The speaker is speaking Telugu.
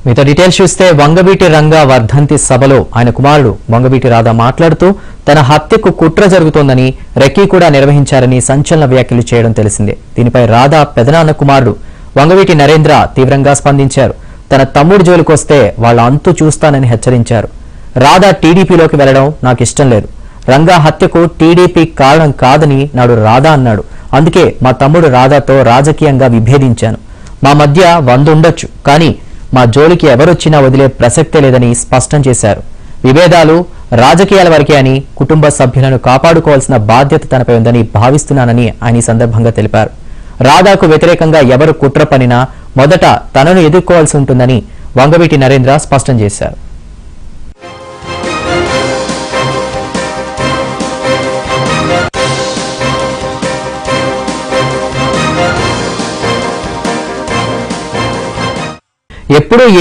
మీతో డీటెయిల్స్ చూస్తే వంగవీటి రంగా వర్ధంతి సభలో ఆయన కుమారుడు వంగవీటి రాధా మాట్లాడుతూ తన హత్యకు కుట్ర జరుగుతోందని రెక్కీ కూడా నిర్వహించారని సంచలన వ్యాఖ్యలు చేయడం తెలిసిందే దీనిపై రాధా పెదనాన్న కుమారుడు వంగవీటి నరేంద్ర తీవ్రంగా స్పందించారు తన తమ్ముడు జోలికొస్తే వాళ్ళ అంతు చూస్తానని హెచ్చరించారు రాధా టీడీపీలోకి వెళ్లడం నాకు ఇష్టం లేదు రంగా హత్యకు టీడీపీ కారణం కాదని నాడు రాధా అన్నాడు అందుకే మా తమ్ముడు రాధాతో రాజకీయంగా విభేదించాను మా మధ్య వంద ఉండొచ్చు కానీ మా జోలికి ఎవరొచ్చినా వదిలే ప్రసక్తే లేదని స్పష్టం చేశారు విభేదాలు రాజకీయాల వరకే అని కుటుంబ సభ్యులను కాపాడుకోవాల్సిన బాధ్యత తనపై ఉందని భావిస్తున్నానని ఆయన ఈ సందర్భంగా తెలిపారు రాధాకు వ్యతిరేకంగా ఎవరు కుట్ర పనినా మొదట తనను ఎదుర్కోవాల్సి ఉంటుందని వంగవీటి నరేంద్ర స్పష్టం చేశారు ఎప్పుడూ